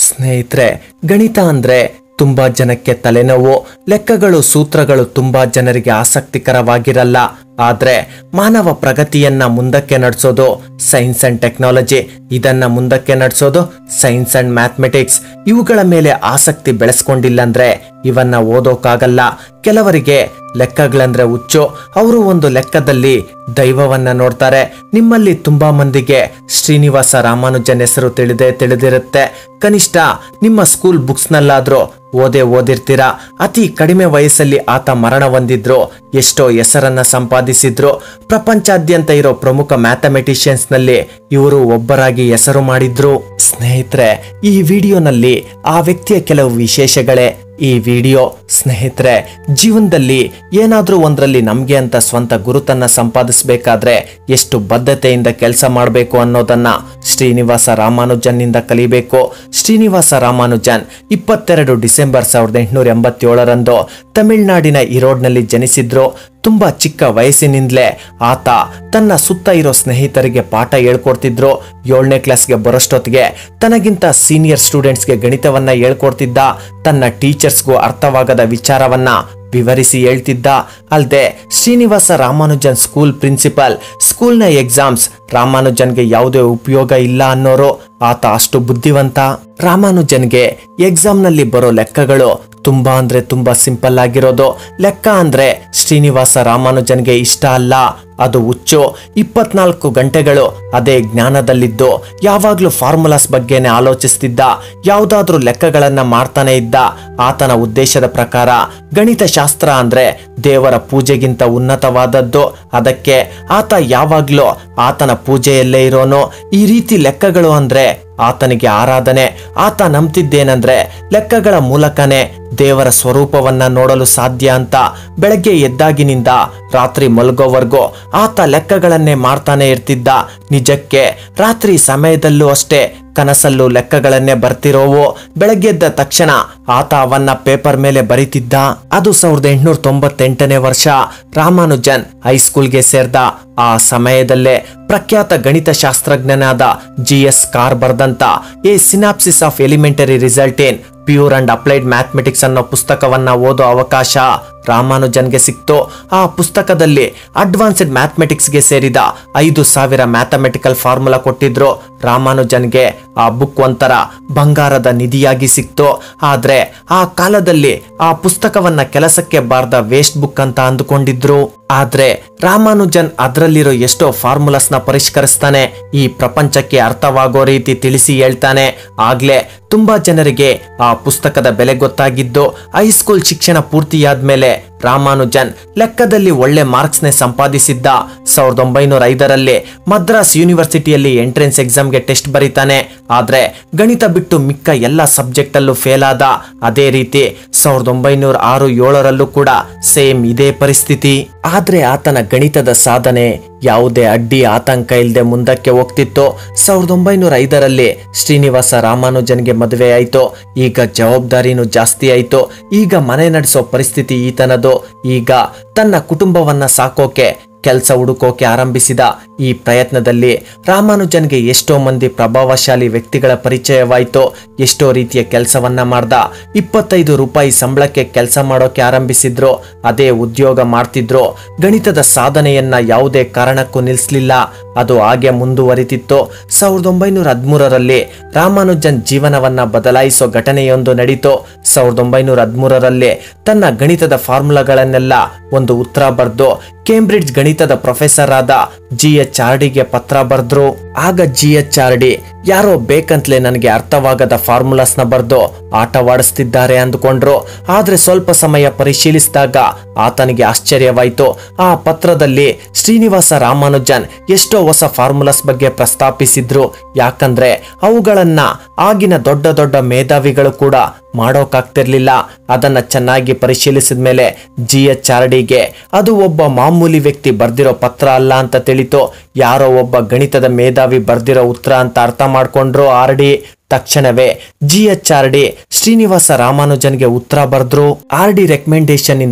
ಸ್ನೇಹಿತರೆ ಗಣಿತ ಅಂದ್ರೆ ತುಂಬಾ ಜನಕ್ಕೆ ತಲೆನೋವು ಲೆಕ್ಕಗಳು ಸೂತ್ರಗಳು ತುಂಬಾ ಜನರಿಗೆ ಆಸಕ್ತಿಕರವಾಗಿರಲ್ಲ ಆದ್ರೆ ಮಾನವ ಪ್ರಗತಿಯನ್ನ ಮುಂದಕ್ಕೆ ನಡೆಸೋದು ಸೈನ್ಸ್ ಅಂಡ್ ಟೆಕ್ನಾಲಜಿ ಇದನ್ನ ಮುಂದಕ್ಕೆ ನಡೆಸೋದು ಸೈನ್ಸ್ ಅಂಡ್ ಮ್ಯಾಥಮೆಟಿಕ್ಸ್ ಇವುಗಳ ಮೇಲೆ ಆಸಕ್ತಿ ಬೆಳೆಸ್ಕೊಂಡಿಲ್ಲ ಅಂದ್ರೆ ಇವನ್ನ ಓದೋಕ್ಕಾಗಲ್ಲ ಕೆಲವರಿಗೆ ಲೆಕ್ಕಗಳಂದ್ರೆ ಹುಚ್ಚು ಅವರು ಒಂದು ಲೆಕ್ಕದಲ್ಲಿ ದೈವವನ್ನ ನೋಡ್ತಾರೆ ನಿಮ್ಮಲ್ಲಿ ತುಂಬಾ ಮಂದಿಗೆ ಶ್ರೀನಿವಾಸ ರಾಮಾನುಜನ್ ಹೆಸರು ತಿಳಿದೇ ತಿಳಿದಿರುತ್ತೆ ಕನಿಷ್ಠ ನಿಮ್ಮ ಸ್ಕೂಲ್ ಬುಕ್ಸ್ನಲ್ಲಾದ್ರೂ ಓದೇ ಓದಿರ್ತೀರಾ ಅತಿ ಕಡಿಮೆ ವಯಸ್ಸಲ್ಲಿ ಆತ ಮರಣ ಹೊಂದಿದ್ರು ಎಷ್ಟೋ ಹೆಸರನ್ನ ಸಂಪಾದಿಸಿದ್ರು ಪ್ರಪಂಚಾದ್ಯಂತ ಇರೋ ಪ್ರಮುಖ ಮ್ಯಾಥಮೆಟಿಷಿಯನ್ಸ್ ನಲ್ಲಿ ಇವರು ಒಬ್ಬರಾಗಿ ಹೆಸರು ಮಾಡಿದ್ರು ಸ್ನೇಹಿತರೆ ಈ ವಿಡಿಯೋನಲ್ಲಿ ಆ ವ್ಯಕ್ತಿಯ ಕೆಲವು ವಿಶೇಷಗಳೇ ಈ ವಿಡಿಯೋ ಸ್ನೇಹಿತರೆ ಜೀವನದಲ್ಲಿ ಏನಾದ್ರೂ ಒಂದರಲ್ಲಿ ನಮ್ಗೆ ಅಂತ ಸ್ವಂತ ಗುರುತನ್ನ ಸಂಪಾದಿಸಬೇಕಾದ್ರೆ ಎಷ್ಟು ಬದ್ಧತೆಯಿಂದ ಕೆಲಸ ಮಾಡಬೇಕು ಅನ್ನೋದನ್ನ ಶ್ರೀನಿವಾಸ ರಾಮಾನುಜನ್ನಿಂದ ಕಲಿಬೇಕು ಶ್ರೀನಿವಾಸ ರಾಮಾನುಜನ್ ಇಪ್ಪತ್ತೆರಡು ಡಿಸೆಂಬರ್ ಸಾವಿರದ ಎಂಟುನೂರ ಎಂಬತ್ತೇಳರಂದು ತಮಿಳುನಾಡಿನ ಈರೋಡ್ನಲ್ಲಿ ಜನಿಸಿದ್ರು ತುಂಬಾ ಚಿಕ್ಕ ವಯಸ್ಸಿನಿಂದಲೇ ಆತ ತನ್ನ ಸುತ್ತ ಇರೋ ಸ್ನೇಹಿತರಿಗೆ ಪಾಠ ಹೇಳ್ಕೊಡ್ತಿದ್ರು ಏಳನೇ ಕ್ಲಾಸ್ಗೆ ಬರೋಷ್ಟೊತ್ತಿಗೆ ತನಗಿಂತ ಸೀನಿಯರ್ ಸ್ಟೂಡೆಂಟ್ಸ್ಗೆ ಗಣಿತವನ್ನ ಹೇಳ್ಕೊಡ್ತಿದ್ದ ತನ್ನ ಟೀಚರ್ಸ್ಗೂ ಅರ್ಥವಾಗದ ವಿಚಾರವನ್ನ ವಿವರಿಸಿ ಹೇಳ್ತಿದ್ದ ಅಲ್ಲದೆ ಶ್ರೀನಿವಾಸ ರಾಮಾನುಜನ್ ಸ್ಕೂಲ್ ಪ್ರಿನ್ಸಿಪಲ್ ಸ್ಕೂಲ್ನ ಎಕ್ಸಾಮ್ಸ್ ರಾಮಾನುಜನ್ಗೆ ಯಾವುದೇ ಉಪಯೋಗ ಇಲ್ಲ ಅನ್ನೋರು ಆತ ಅಷ್ಟು ಬುದ್ಧಿವಂತ ರಾಮಾನುಜನ್ಗೆ ಎಕ್ಸಾಮ್ನಲ್ಲಿ ಬರೋ ಲೆಕ್ಕಗಳು ತುಂಬಾ ಅಂದ್ರೆ ತುಂಬಾ ಸಿಂಪಲ್ ಆಗಿರೋದು ಲೆಕ್ಕ ಅಂದ್ರೆ ಶ್ರೀನಿವಾಸ ರಾಮಾನುಜನ್ಗೆ ಇಷ್ಟ ಅಲ್ಲ ಅದು ಹುಚ್ಚು ಇಪ್ಪತ್ನಾಲ್ಕು ಗಂಟೆಗಳು ಅದೇ ಜ್ಞಾನದಲ್ಲಿದ್ದು ಯಾವಾಗ್ಲೂ ಫಾರ್ಮುಲಾಸ್ ಬಗ್ಗೆನೇ ಆಲೋಚಿಸ್ತಿದ್ದ ಯಾವುದಾದ್ರೂ ಲೆಕ್ಕಗಳನ್ನ ಮಾಡ್ತಾನೆ ಇದ್ದ ಆತನ ಉದ್ದೇಶದ ಪ್ರಕಾರ ಗಣಿತ ಶಾಸ್ತ್ರ ಅಂದ್ರೆ ದೇವರ ಪೂಜೆಗಿಂತ ಉನ್ನತವಾದದ್ದು ಅದಕ್ಕೆ ಆತ ಯಾವಾಗ್ಲೂ ಆತನ ಪೂಜೆಯಲ್ಲೇ ಇರೋನು ಈ ರೀತಿ ಲೆಕ್ಕಗಳು ಅಂದ್ರೆ ಆತನಿಗೆ ಆರಾಧನೆ ಆತ ನಂಬ್ತಿದ್ದೇನೆಂದ್ರೆ ಲೆಕ್ಕಗಳ ಮೂಲಕನೇ ದೇವರ ಸ್ವರೂಪವನ್ನ ನೋಡಲು ಸಾಧ್ಯ ಅಂತ ಬೆಳಗ್ಗೆ ಎದ್ದಾಗಿನಿಂದ ರಾತ್ರಿ ಮಲಗೋವರೆಗೂ ಆತ ಲೆಕ್ಕಗಳನ್ನೇ ಮಾಡ್ತಾನೆ ಇರ್ತಿದ್ದ ನಿಜಕ್ಕೆ ರಾತ್ರಿ ಸಮಯದಲ್ಲೂ ಅಷ್ಟೇ ಕನಸಲ್ಲೂ ಲೆಕ್ಕಗಳನ್ನೇ ಬರ್ತಿರೋವು ಬೆಳಗ್ಗೆ ಎದ್ದ ತಕ್ಷಣ ಆತ ಅವನ್ನ ಪೇಪರ್ ಮೇಲೆ ಬರಿತಿದ್ದ ಅದು ಸಾವಿರದ ಎಂಟುನೂರ ತೊಂಬತ್ತೆಂಟನೇ ವರ್ಷ ರಾಮಾನುಜನ್ ಹೈಸ್ಕೂಲ್ಗೆ ಸೇರ್ದ ಆ ಸಮಯದಲ್ಲೇ ಪ್ರಖ್ಯಾತ ಗಣಿತ ಶಾಸ್ತ್ರಜ್ಞನಾದ ಜಿ ಎಸ್ ಕಾರ್ ಬರ್ದಂತ a synopsis of elementary result in pure and applied mathematics ಅನ್ನೋ ಪುಸ್ತಕವನ್ನ ಓದೋ ಅವಕಾಶ ರಾಮಾನುಜನ್ಗೆ ಸಿಕ್ತು ಆ ಪುಸ್ತಕದಲ್ಲಿ ಅಡ್ವಾನ್ಸ್ಡ್ ಮ್ಯಾಥಮೆಟಿಕ್ಸ್ಗೆ ಸೇರಿದ ಐದು ಸಾವಿರ ಮ್ಯಾಥಮೆಟಿಕಲ್ ಫಾರ್ಮುಲಾ ಕೊಟ್ಟಿದ್ರು ರಾಮಾನುಜನ್ಗೆ ಆ ಬುಕ್ ಒಂಥರ ಬಂಗಾರದ ನಿಧಿಯಾಗಿ ಸಿಕ್ತು ಆದ್ರೆ ಆ ಕಾಲದಲ್ಲಿ ಆ ಪುಸ್ತಕವನ್ನ ಕೆಲಸಕ್ಕೆ ಬಾರ್ದ ವೇಸ್ಟ್ ಬುಕ್ ಅಂತ ಅಂದುಕೊಂಡಿದ್ರು ಆದ್ರೆ ರಾಮಾನುಜನ್ ಅದರಲ್ಲಿರೋ ಎಷ್ಟೋ ಫಾರ್ಮುಲಾಸ್ನ ಪರಿಷ್ಕರಿಸ್ತಾನೆ ಈ ಪ್ರಪಂಚಕ್ಕೆ ಅರ್ಥವಾಗೋ ರೀತಿ ತಿಳಿಸಿ ಹೇಳ್ತಾನೆ ಆಗ್ಲೇ ತುಂಬಾ ಜನರಿಗೆ ಆ ಪುಸ್ತಕದ ಬೆಲೆ ಗೊತ್ತಾಗಿದ್ದು ಹೈಸ್ಕೂಲ್ ಶಿಕ್ಷಣ ಪೂರ್ತಿಯಾದ್ಮೇಲೆ ರಾಮಾನುಜನ್ ಲೆಕ್ಕದಲ್ಲಿ ಒಳ್ಳೆ ಮಾರ್ಕ್ಸ್ನೇ ಸಂಪಾದಿಸಿದ್ದ ಸಾವಿರದ ಒಂಬೈನೂರ ಐದರಲ್ಲಿ ಮದ್ರಾಸ್ ಯೂನಿವರ್ಸಿಟಿಯಲ್ಲಿ ಎಂಟ್ರೆನ್ಸ್ ಎಕ್ಸಾಮ್ಗೆ ಟೆಸ್ಟ್ ಬರೀತಾನೆ ಆದ್ರೆ ಗಣಿತ ಬಿಟ್ಟು ಮಿಕ್ಕ ಎಲ್ಲ ಸಬ್ಜೆಕ್ಟ್ ಅಲ್ಲೂ ಫೇಲ್ ಆದ ಅದೇ ರೀತಿ ಸಾವಿರದ ಒಂಬೈನೂರ ಆರು ಏಳರಲ್ಲೂ ಕೂಡ ಸೇಮ್ ಇದೇ ಪರಿಸ್ಥಿತಿ ಆದ್ರೆ ಆತನ ಗಣಿತದ ಸಾಧನೆ ಯಾವುದೇ ಅಡ್ಡಿ ಆತಂಕ ಇಲ್ಲದೆ ಮುಂದಕ್ಕೆ ಹೋಗ್ತಿತ್ತು ಸಾವಿರದ ಒಂಬೈನೂರ ಐದರಲ್ಲಿ ಶ್ರೀನಿವಾಸ ರಾಮಾನುಜನ್ಗೆ ಮದುವೆ ಆಯ್ತು ಈಗ ಜವಾಬ್ದಾರಿನೂ ಜಾಸ್ತಿ ಆಯ್ತು ಈಗ ಮನೆ ನಡೆಸೋ ಪರಿಸ್ಥಿತಿ ಈತನದು ಈಗ ತನ್ನ ಕುಟುಂಬವನ್ನ ಸಾಕೋಕೆ ಕೆಲಸ ಹುಡುಕೋಕೆ ಆರಂಭಿಸಿದ ಈ ಪ್ರಯತ್ನದಲ್ಲಿ ರಾಮಾನುಜನ್ಗೆ ಎಷ್ಟೋ ಮಂದಿ ಪ್ರಭಾವಶಾಲಿ ವ್ಯಕ್ತಿಗಳ ಪರಿಚಯವಾಯಿತು ಎಷ್ಟೋ ರೀತಿಯ ಕೆಲಸವನ್ನ ಮಾಡ್ದ ಇಪ್ಪತ್ತೈದು ರೂಪಾಯಿ ಸಂಬಳಕ್ಕೆ ಕೆಲಸ ಮಾಡೋಕೆ ಆರಂಭಿಸಿದ್ರು ಅದೇ ಉದ್ಯೋಗ ಮಾಡ್ತಿದ್ರು ಗಣಿತದ ಸಾಧನೆಯನ್ನ ಯಾವುದೇ ಕಾರಣಕ್ಕೂ ನಿಲ್ಲಿಸಲಿಲ್ಲ ಅದು ಹಾಗೆ ಮುಂದುವರಿತಿತ್ತು ಸಾವಿರದ ಒಂಬೈನೂರ ಹದಿಮೂರರಲ್ಲಿ ರಾಮಾನುಜನ್ ಜೀವನವನ್ನ ಬದಲಾಯಿಸೋ ಘಟನೆಯೊಂದು ನಡೀತು ಸಾವಿರದ ಒಂಬೈನೂರ ಹದಿಮೂರರಲ್ಲಿ ತನ್ನ ಗಣಿತದ ಫಾರ್ಮುಲಾಗಳನ್ನೆಲ್ಲ ಒಂದು ಉತ್ತರ ಬರೆದು ಕೇಂಬ್ರಿಡ್ಜ್ ಗಣಿತದ ಪ್ರೊಫೆಸರ್ ಆದ ಜಿ ಎಚ್ ಆರ್ ಡಿಗೆ ಪತ್ರ ಬರೆದ್ರು ಆಗ ಜಿ ಎಚ್ ಆರ್ ಡಿ ಯಾರೋ ಬೇಕಂತಲೇ ನನಗೆ ಅರ್ಥವಾಗದ ಫಾರ್ಮುಲಾಸ್ನ ಬರೆದು ಆಟವಾಡಿಸ್ತಿದ್ದಾರೆ ಅಂದುಕೊಂಡ್ರು ಆದ್ರೆ ಸ್ವಲ್ಪ ಸಮಯ ಪರಿಶೀಲಿಸಿದಾಗ ಆತನಿಗೆ ಆಶ್ಚರ್ಯವಾಯಿತು ಆ ಪತ್ರದಲ್ಲಿ ಶ್ರೀನಿವಾಸ ರಾಮಾನುಜನ್ ಎಷ್ಟೋ ಹೊಸ ಫಾರ್ಮುಲಾಸ್ ಬಗ್ಗೆ ಪ್ರಸ್ತಾಪಿಸಿದ್ರು ಯಾಕಂದ್ರೆ ಅವುಗಳನ್ನ ಆಗಿನ ದೊಡ್ಡ ದೊಡ್ಡ ಮೇಧಾವಿಗಳು ಕೂಡ ಮಾಡೋಕಾಗ್ತಿರ್ಲಿಲ್ಲ ಅದನ್ನ ಚೆನ್ನಾಗಿ ಪರಿಶೀಲಿಸಿದ ಮೇಲೆ ಜಿ ಎಚ್ ಆರ್ ಡಿಗೆ ಅದು ಒಬ್ಬ ಮಾಮೂಲಿ ವ್ಯಕ್ತಿ ಬರ್ದಿರೋ ಪತ್ರ ಅಲ್ಲ ಅಂತ ತಿಳಿತು ಯಾರೋ ಒಬ್ಬ ಗಣಿತದ ಮೇಧಾವಿ ಬರ್ದಿರೋ ಉತ್ತರ ಅಂತ ಅರ್ಥ ಮಾಡ್ಕೊಂಡ್ರು ಆರ್ ಡಿ ತಕ್ಷಣವೇ G H Hardy Srinivasa ರಾಮಾನುಜನ್ಗೆ ಉತ್ತರ ಬರೆದ್ರು ಆರ್ ಡಿ ರೆಕಮೆಂಡೇಶನ್ ಇಂದ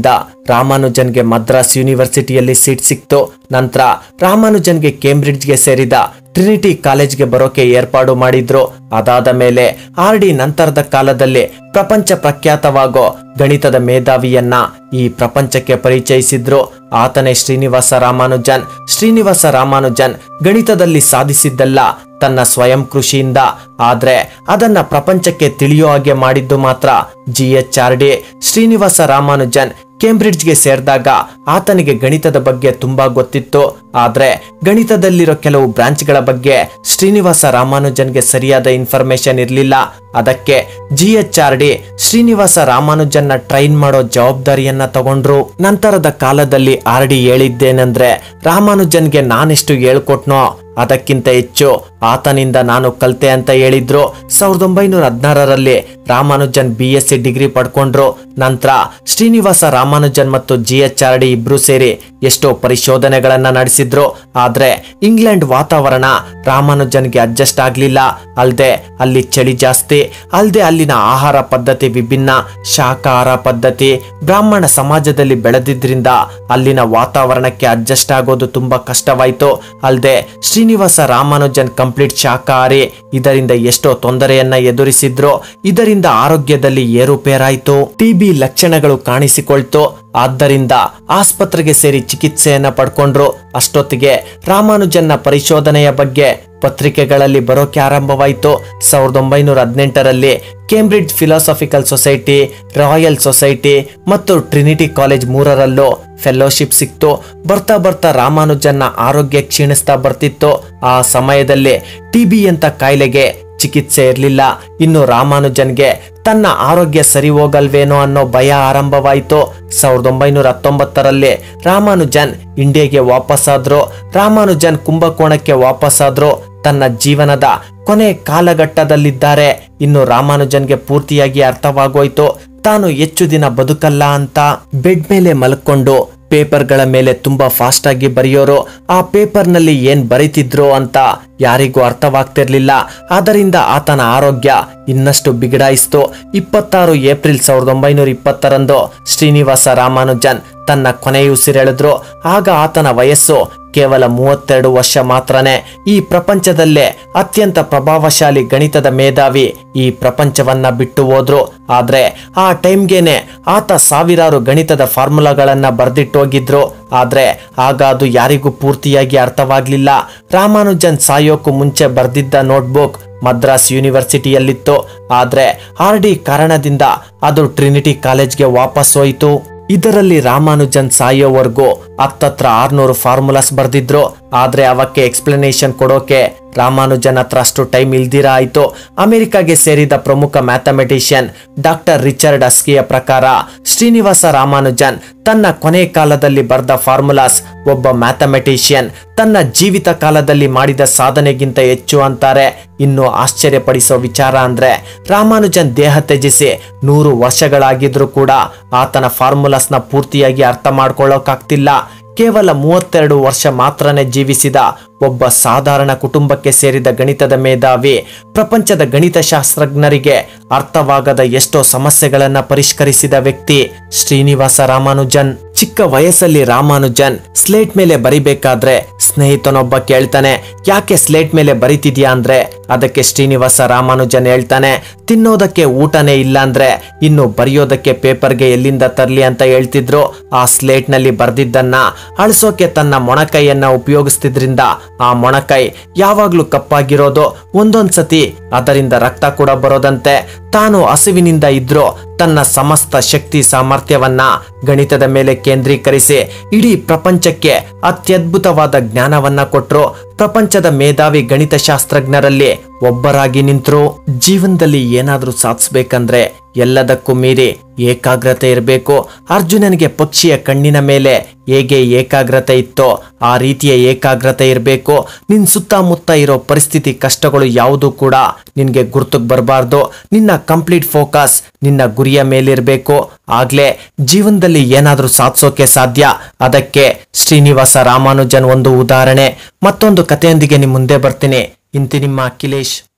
ರಾಮಾನುಜನ್ಗೆ ಮದ್ರಾಸ್ ಯೂನಿವರ್ಸಿಟಿಯಲ್ಲಿ ಸೀಟ್ ಸಿಕ್ತು ನಂತರ ರಾಮಾನುಜನ್ಗೆ ಕೇಂಬ್ರಿಡ್ಜ್ಗೆ ಸೇರಿದ ಟ್ರಿನಿಟಿ ಕಾಲೇಜ್ಗೆ ಬರೋಕೆ ಏರ್ಪಾಡು ಮಾಡಿದ್ರು ಅದಾದ ಮೇಲೆ ಆರ್ ಡಿ ನಂತರದ ಕಾಲದಲ್ಲಿ ಪ್ರಪಂಚ ಪ್ರಖ್ಯಾತವಾಗೋ ಗಣಿತದ ಮೇಧಾವಿಯನ್ನ ಈ ಪ್ರಪಂಚಕ್ಕೆ ಪರಿಚಯಿಸಿದ್ರು ಆತನೇ ಶ್ರೀನಿವಾಸ ರಾಮಾನುಜನ್ ಶ್ರೀನಿವಾಸ ರಾಮಾನುಜನ್ ಗಣಿತದಲ್ಲಿ ಸಾಧಿಸಿದ್ದಲ್ಲ ತನ್ನ ಸ್ವಯಂ ಕೃಷಿಯಿಂದ ಆದ್ರೆ ಅದನ್ನ ಪ್ರಪಂಚಕ್ಕೆ ತಿಳಿಯೋ ಹಾಗೆ ಮಾಡಿದ್ದು ಮಾತ್ರ G H Hardy Srinivasa Ramanujan ಕೇಂಬ್ರಿಡ್ಜ್ಗೆ ಸೇರಿದಾಗ ಆತನಿಗೆ ಗಣಿತದ ಬಗ್ಗೆ ತುಂಬಾ ಗೊತ್ತಿತ್ತು ಆದ್ರೆ ಗಣಿತದಲ್ಲಿರೋ ಕೆಲವು ಬ್ರಾಂಚ್ಗಳ ಬಗ್ಗೆ ಶ್ರೀನಿವಾಸ ರಾಮಾನುಜನ್ಗೆ ಸರಿಯಾದ ಇನ್ಫಾರ್ಮೇಶನ್ ಇರಲಿಲ್ಲ ಅದಕ್ಕೆ G H Hardy Srinivasa ರಾಮಾನುಜನ್ನ ಟ್ರೈನ್ ಮಾಡೋ ಜವಾಬ್ದಾರಿಯನ್ನ ತಗೊಂಡ್ರು ನಂತರದ ಕಾಲದಲ್ಲಿ ಆರ್ ಡಿ ಹೇಳಿದ್ದೇನೆಂದ್ರೆ ರಾಮಾನುಜನ್ಗೆ ನಾನೆಷ್ಟು ಹೇಳ್ಕೊಟ್ನೋ ಅದಕ್ಕಿಂತ ಹೆಚ್ಚು ಆತನಿಂದ ನಾನು ಕಲ್ತೆ ಅಂತ ಹೇಳಿದ್ರು ಸಾವಿರದ ಒಂಬೈನೂರ ಹದಿನಾರರಲ್ಲಿ Ramanujan B S C degree ಪಡ್ಕೊಂಡ್ರು ನಂತರ ಶ್ರೀನಿವಾಸ ರಾಮಾನುಜನ್ ಮತ್ತು ಜಿ ಎಚ್ ಆರ್ ಡಿ ಇಬ್ರು ಸೇರಿ ಎಷ್ಟೋ ಪರಿಶೋಧನೆಗಳನ್ನ ನಡೆಸಿದ್ರು ಆದ್ರೆ ಇಂಗ್ಲೆಂಡ್ ವಾತಾವರಣ ರಾಮಾನುಜನ್ಗೆ ಅಡ್ಜಸ್ಟ್ ಆಗ್ಲಿಲ್ಲ ಅಲ್ದೆ ಅಲ್ಲಿ ಚಳಿ ಜಾಸ್ತಿ ಅಲ್ದೆ ಅಲ್ಲಿನ ಆಹಾರ ಪದ್ಧತಿ ವಿಭಿನ್ನ ಶಾಕಾಹಾರ ಪದ್ಧತಿ ಬ್ರಾಹ್ಮಣ ಸಮಾಜದಲ್ಲಿ ಬೆಳೆದಿದ್ರಿಂದ ಅಲ್ಲಿನ ವಾತಾವರಣಕ್ಕೆ ಅಡ್ಜಸ್ಟ್ ಆಗೋದು ತುಂಬಾ ಕಷ್ಟವಾಯ್ತು ಅಲ್ದೆ ಶ್ರೀನಿವಾಸ ರಾಮಾನುಜನ್ ಕಂಪ್ಲೀಟ್ ಶಾಕಾಹಾರಿ ಇದರಿಂದ ಎಷ್ಟೋ ತೊಂದರೆಯನ್ನ ಎದುರಿಸಿದ್ರು ಇದರಿಂದ ಆರೋಗ್ಯದಲ್ಲಿ ಏರುಪೇರಾಯ್ತು ಟಿಬಿ ಲಕ್ಷಣಗಳು ಕಾಣಿಸಿಕೊಳ್ತು ಆದ್ದರಿಂದ ಆಸ್ಪತ್ರೆಗೆ ಸೇರಿ ಚಿಕಿತ್ಸೆಯನ್ನ ಪಡ್ಕೊಂಡ್ರು ಅಷ್ಟೊತ್ತಿಗೆ ರಾಮಾನುಜನ್ನ ಪರಿಶೋಧನೆಯ ಬಗ್ಗೆ ಪತ್ರಿಕೆಗಳಲ್ಲಿ ಬರೋಕೆ ಆರಂಭವಾಯಿತು ಸಾವಿರದ ಒಂಬೈನೂರ ಹದಿನೆಂಟರಲ್ಲಿ Cambridge Philosophical Society Royal Society ಮತ್ತು ಟ್ರಿನಿಟಿ ಕಾಲೇಜ್ ಮೂರರಲ್ಲೂ ಫೆಲೋಶಿಪ್ ಸಿಕ್ತು ಬರ್ತಾ ಬರ್ತಾ ರಾಮಾನುಜನ್ನ ಆರೋಗ್ಯ ಕ್ಷೀಣಿಸ್ತಾ ಬರ್ತಿತ್ತು ಆ ಸಮಯದಲ್ಲಿ ಟಿಬಿ ಅಂತ ಕಾಯಿಲೆಗೆ ಚಿಕಿತ್ಸೆ ಇರಲಿಲ್ಲ ಇನ್ನು ರಾಮಾನುಜನ್ಗೆ ತನ್ನ ಆರೋಗ್ಯ ಸರಿ ಹೋಗಲ್ವೇನೋ ಅನ್ನೋ ಭಯ ಆರಂಭವಾಯಿತು ಸಾವಿರದ ಒಂಬೈನೂರ ಹತ್ತೊಂಬತ್ತರಲ್ಲಿ ರಾಮಾನುಜನ್ ಇಂಡಿಯಾಗೆ ವಾಪಸ್ಸಾದ್ರು ರಾಮಾನುಜನ್ ಕುಂಭಕೋಣಕ್ಕೆ ವಾಪಸ್ಸಾದ್ರು ತನ್ನ ಜೀವನದ ಕೊನೆ ಕಾಲಘಟ್ಟದಲ್ಲಿದ್ದಾರೆ ಇನ್ನು ರಾಮಾನುಜನ್ಗೆ ಪೂರ್ತಿಯಾಗಿ ಅರ್ಥವಾಗೋಯ್ತು ತಾನು ಹೆಚ್ಚು ದಿನ ಬದುಕಲ್ಲ ಅಂತ ಬೆಡ್ ಮೇಲೆ ಮಲ್ಕೊಂಡು ಪೇಪರ್ಗಳ ಮೇಲೆ ತುಂಬಾ ಫಾಸ್ಟ್ ಆಗಿ ಬರೆಯೋರು ಆ ಪೇಪರ್ನಲ್ಲಿ ಏನ್ ಬರೀತಿದ್ರು ಅಂತ ಯಾರಿಗೂ ಅರ್ಥವಾಗ್ತಿರ್ಲಿಲ್ಲ ಆದ್ದರಿಂದ ಆತನ ಆರೋಗ್ಯ ಇನ್ನಷ್ಟು ಬಿಗಡಾಯಿಸ್ತು ಇಪ್ಪತ್ತಾರು ಏಪ್ರಿಲ್ ಸಾವಿರದ ಒಂಬೈನೂರ ಇಪ್ಪತ್ತರಂದು ಶ್ರೀನಿವಾಸ ರಾಮಾನುಜನ್ ತನ್ನ ಕೊನೆಯುಸಿರೆಳೆದ್ರು ಆಗ ಆತನ ವಯಸ್ಸು ಕೇವಲ ಮೂವತ್ತೆರಡು ವರ್ಷ ಮಾತ್ರನೇ ಈ ಪ್ರಪಂಚದಲ್ಲೇ ಅತ್ಯಂತ ಪ್ರಭಾವಶಾಲಿ ಗಣಿತದ ಮೇಧಾವಿ ಈ ಪ್ರಪಂಚವನ್ನ ಬಿಟ್ಟು ಹೋದ್ರು ಆದ್ರೆ ಆ ಟೈಮ್ಗೆನೆ ಆತ ಸಾವಿರಾರು ಗಣಿತದ ಫಾರ್ಮುಲಾಗಳನ್ನ ಬರ್ದಿಟ್ಟೋಗಿದ್ರು ಆದ್ರೆ ಆಗ ಅದು ಯಾರಿಗೂ ಪೂರ್ತಿಯಾಗಿ ಅರ್ಥವಾಗ್ಲಿಲ್ಲ ರಾಮಾನುಜನ್ ಸಾಯೋಕು ಮುಂಚೆ ಬರ್ದಿದ್ದ ನೋಟ್ಬುಕ್ ಮದ್ರಾಸ್ ಯೂನಿವರ್ಸಿಟಿಯಲ್ಲಿತ್ತು ಆದ್ರೆ ಆರ್ ಡಿ ಕಾರಣದಿಂದ ಅದು ಟ್ರಿನಿಟಿ ಕಾಲೇಜ್ಗೆ ವಾಪಸ್ ಹೋಯಿತು ಇದರಲ್ಲಿ ರಾಮಾನುಜನ್ ಸಾಯೋವರೆಗೂ ಹತ್ತತ್ರ ಆರ್ನೂರು ಫಾರ್ಮುಲಾಸ್ ಬರ್ದಿದ್ರು ಆದ್ರೆ ಅವಕ್ಕೆ ಎಕ್ಸ್ಪ್ಲನೇಷನ್ ಕೊಡೋಕೆ ರಾಮಾನುಜನ್ ಹತ್ರ ಅಷ್ಟು ಟೈಮ್ ಇಲ್ದಿರ ಆಯ್ತು ಅಮೆರಿಕಾಗೆ ಸೇರಿದ ಪ್ರಮುಖ ಮ್ಯಾಥಮೆಟಿಷಿಯನ್ ಡಾಕ್ಟರ್ ರಿಚರ್ಡ್ ಅಸ್ಕಿಯ ಪ್ರಕಾರ ಶ್ರೀನಿವಾಸ ರಾಮಾನುಜನ್ ತನ್ನ ಕೊನೆ ಕಾಲದಲ್ಲಿ ಬರೆದ ಫಾರ್ಮುಲಾಸ್ ಒಬ್ಬ ಮ್ಯಾಥಮೆಟಿಷಿಯನ್ ತನ್ನ ಜೀವಿತ ಕಾಲದಲ್ಲಿ ಮಾಡಿದ ಸಾಧನೆಗಿಂತ ಹೆಚ್ಚು ಅಂತಾರೆ ಇನ್ನು ಆಶ್ಚರ್ಯಪಡಿಸೋ ವಿಚಾರ ಅಂದ್ರೆ ರಾಮಾನುಜನ್ ದೇಹ ತ್ಯಜಿಸಿ ನೂರು ವರ್ಷಗಳಾಗಿದ್ರೂ ಕೂಡ ಆತನ ಫಾರ್ಮುಲಾಸ್ನ ಪೂರ್ತಿಯಾಗಿ ಅರ್ಥ ಮಾಡ್ಕೊಳ್ಳೋಕಾಗ್ತಿಲ್ಲ ಕೇವಲ ಮೂವತ್ತೆರಡು ವರ್ಷ ಮಾತ್ರನೇ ಜೀವಿಸಿದ ಒಬ್ಬ ಸಾಧಾರಣ ಕುಟುಂಬಕ್ಕೆ ಸೇರಿದ ಗಣಿತದ ಮೇಧಾವಿ ಪ್ರಪಂಚದ ಗಣಿತಶಾಸ್ತ್ರಜ್ಞರಿಗೆ ಅರ್ಥವಾಗದ ಎಷ್ಟೋ ಸಮಸ್ಯೆಗಳನ್ನ ಪರಿಷ್ಕರಿಸಿದ ವ್ಯಕ್ತಿ ಶ್ರೀನಿವಾಸ ರಾಮಾನುಜನ್ ಚಿಕ್ಕ ವಯಸ್ಸಲ್ಲಿ ರಾಮಾನುಜನ್ ಸ್ಲೇಟ್ ಮೇಲೆ ಬರಿಬೇಕಾದ್ರೆ ಸ್ನೇಹಿತನೊಬ್ಬ ಕೇಳ್ತಾನೆ ಯಾಕೆ ಸ್ಲೇಟ್ ಮೇಲೆ ಬರಿತಿದ್ಯಾ ಅಂದ್ರೆ ಅದಕ್ಕೆ ಶ್ರೀನಿವಾಸ ರಾಮಾನುಜನ್ ಹೇಳ್ತಾನೆ ತಿನ್ನೋದಕ್ಕೆ ಊಟನೇ ಇಲ್ಲ ಅಂದ್ರೆ ಇನ್ನು ಬರೆಯೋದಕ್ಕೆ ಪೇಪರ್ಗೆ ಎಲ್ಲಿಂದ ತರ್ಲಿ ಅಂತ ಹೇಳ್ತಿದ್ರು ಆ ಸ್ಲೇಟ್ ನಲ್ಲಿ ಬರ್ದಿದ್ದನ್ನ ಅಳಿಸೋಕೆ ತನ್ನ ಮೊಣಕೈಯನ್ನ ಉಪಯೋಗಿಸ್ತಿದ್ರಿಂದ ಆ ಮೊಣಕೈ ಯಾವಾಗ್ಲೂ ಕಪ್ಪಾಗಿರೋದು ಒಂದೊಂದ್ ಸತಿ ಅದರಿಂದ ರಕ್ತ ಕೂಡ ಬರೋದಂತೆ ತಾನು ಹಸಿವಿನಿಂದ ಇದ್ರೂ ತನ್ನ ಸಮಸ್ತ ಶಕ್ತಿ ಸಾಮರ್ಥ್ಯವನ್ನ ಗಣಿತದ ಮೇಲೆ ಕೇಂದ್ರೀಕರಿಸಿ ಇಡೀ ಪ್ರಪಂಚಕ್ಕೆ ಅತ್ಯದ್ಭುತವಾದ ಜ್ಞಾನವನ್ನ ಕೊಟ್ರು ಪ್ರಪಂಚದ ಮೇಧಾವಿ ಗಣಿತಶಾಸ್ತ್ರಜ್ಞರಲ್ಲಿ ಒಬ್ಬರಾಗಿ ನಿಂತರು ಜೀವನದಲ್ಲಿ ಏನಾದ್ರೂ ಸಾಧಿಸ್ಬೇಕಂದ್ರೆ ಎಲ್ಲದಕ್ಕೂ ಮೀರಿ ಏಕಾಗ್ರತೆ ಇರಬೇಕು ಅರ್ಜುನನಿಗೆ ಪಕ್ಷಿಯ ಕಣ್ಣಿನ ಮೇಲೆ ಹೇಗೆ ಏಕಾಗ್ರತೆ ಇತ್ತೋ ಆ ರೀತಿಯ ಏಕಾಗ್ರತೆ ಇರಬೇಕು ನಿನ್ ಸುತ್ತಮುತ್ತ ಇರೋ ಪರಿಸ್ಥಿತಿ ಕಷ್ಟಗಳು ಯಾವುದು ಕೂಡ ನಿನ್ಗೆ ಗುರ್ತಕ್ಕೆ ಬರಬಾರ್ದು ನಿನ್ನ ಕಂಪ್ಲೀಟ್ ಫೋಕಸ್ ನಿನ್ನ ಗುರಿಯ ಮೇಲಿರಬೇಕು ಆಗ್ಲೇ ಜೀವನದಲ್ಲಿ ಏನಾದ್ರೂ ಸಾಧಿಸೋಕೆ ಸಾಧ್ಯ ಅದಕ್ಕೆ ಶ್ರೀನಿವಾಸ ರಾಮಾನುಜನ್ ಒಂದು ಉದಾಹರಣೆ ಮತ್ತೊಂದು ಕಥೆಯೊಂದಿಗೆ ನಿಮ್ ಮುಂದೆ ಬರ್ತೀನಿ ಇಂತಿ ನಿಮ್ಮ ಅಖಿಲೇಶ್